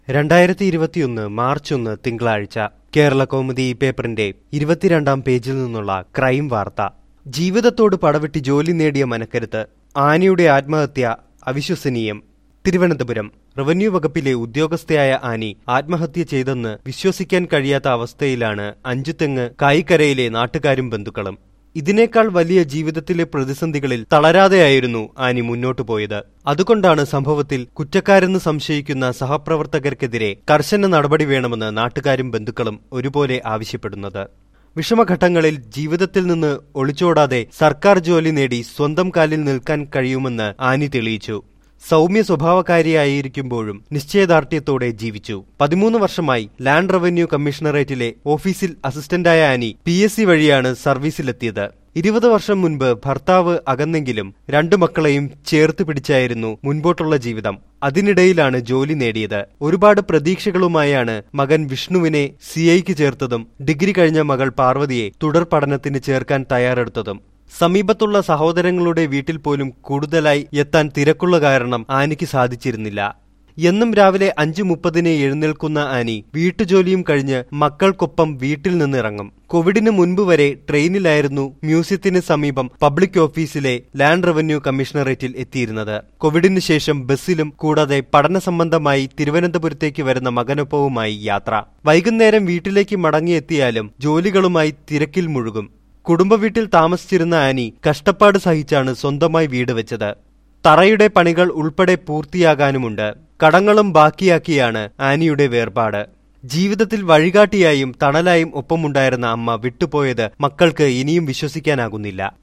രണ്ടായിരത്തി ഇരുപത്തിയൊന്ന് മാർച്ച് ഒന്ന് തിങ്കളാഴ്ച കേരള കൗമുദി ഈ പേപ്പറിന്റെ ഇരുപത്തിരണ്ടാം പേജിൽ നിന്നുള്ള ക്രൈം വാർത്ത ജീവിതത്തോട് പടവെട്ടി ജോലി നേടിയ മനക്കരുത്ത് ആനിയുടെ ആത്മഹത്യ അവിശ്വസനീയം തിരുവനന്തപുരം റവന്യൂ വകുപ്പിലെ ഉദ്യോഗസ്ഥയായ ആനി ആത്മഹത്യ ചെയ്തെന്ന് വിശ്വസിക്കാൻ കഴിയാത്ത അവസ്ഥയിലാണ് അഞ്ചുതെങ്ങ് കായിക്കരയിലെ നാട്ടുകാരും ബന്ധുക്കളും ഇതിനേക്കാൾ വലിയ ജീവിതത്തിലെ പ്രതിസന്ധികളിൽ തളരാതെയായിരുന്നു ആനി മുന്നോട്ടു പോയത് അതുകൊണ്ടാണ് സംഭവത്തിൽ കുറ്റക്കാരെന്ന് സംശയിക്കുന്ന സഹപ്രവർത്തകർക്കെതിരെ കർശന നടപടി വേണമെന്ന് നാട്ടുകാരും ബന്ധുക്കളും ഒരുപോലെ ആവശ്യപ്പെടുന്നത് വിഷമഘട്ടങ്ങളിൽ ജീവിതത്തിൽ നിന്ന് ഒളിച്ചോടാതെ സർക്കാർ ജോലി നേടി സ്വന്തം കാലിൽ നിൽക്കാൻ കഴിയുമെന്ന് ആനി തെളിയിച്ചു സൗമ്യ സ്വഭാവക്കാരിയായിരിക്കുമ്പോഴും നിശ്ചയദാർഢ്യത്തോടെ ജീവിച്ചു പതിമൂന്ന് വർഷമായി ലാൻഡ് റവന്യൂ കമ്മീഷണറേറ്റിലെ ഓഫീസിൽ അസിസ്റ്റന്റായ ആനി പി എസ് സി വഴിയാണ് സർവീസിലെത്തിയത് ഇരുപത് വർഷം മുൻപ് ഭർത്താവ് അകന്നെങ്കിലും രണ്ടു മക്കളെയും ചേർത്ത് പിടിച്ചായിരുന്നു മുൻപോട്ടുള്ള ജീവിതം അതിനിടയിലാണ് ജോലി നേടിയത് ഒരുപാട് പ്രതീക്ഷകളുമായാണ് മകൻ വിഷ്ണുവിനെ സി ഐക്ക് ചേർത്തതും ഡിഗ്രി കഴിഞ്ഞ മകൾ പാർവതിയെ തുടർ പഠനത്തിന് ചേർക്കാൻ തയ്യാറെടുത്തതും സമീപത്തുള്ള സഹോദരങ്ങളുടെ വീട്ടിൽ പോലും കൂടുതലായി എത്താൻ തിരക്കുള്ള കാരണം ആനിക്ക് സാധിച്ചിരുന്നില്ല എന്നും രാവിലെ അഞ്ചു മുപ്പതിന് എഴുന്നേൽക്കുന്ന ആനി വീട്ടുജോലിയും കഴിഞ്ഞ് മക്കൾക്കൊപ്പം വീട്ടിൽ നിന്നിറങ്ങും കോവിഡിന് മുൻപ് വരെ ട്രെയിനിലായിരുന്നു മ്യൂസിയത്തിന് സമീപം പബ്ലിക് ഓഫീസിലെ ലാൻഡ് റവന്യൂ കമ്മീഷണറേറ്റിൽ എത്തിയിരുന്നത് കോവിഡിന് ശേഷം ബസ്സിലും കൂടാതെ പഠന സംബന്ധമായി തിരുവനന്തപുരത്തേക്ക് വരുന്ന മകനൊപ്പവുമായി യാത്ര വൈകുന്നേരം വീട്ടിലേക്ക് മടങ്ങിയെത്തിയാലും ജോലികളുമായി തിരക്കിൽ മുഴുകും കുടുംബ വീട്ടിൽ താമസിച്ചിരുന്ന ആനി കഷ്ടപ്പാട് സഹിച്ചാണ് സ്വന്തമായി വീട് വെച്ചത് തറയുടെ പണികൾ ഉൾപ്പെടെ പൂർത്തിയാകാനുമുണ്ട് കടങ്ങളും ബാക്കിയാക്കിയാണ് ആനിയുടെ വേർപാട് ജീവിതത്തിൽ വഴികാട്ടിയായും തണലായും ഒപ്പമുണ്ടായിരുന്ന അമ്മ വിട്ടുപോയത് മക്കൾക്ക് ഇനിയും വിശ്വസിക്കാനാകുന്നില്ല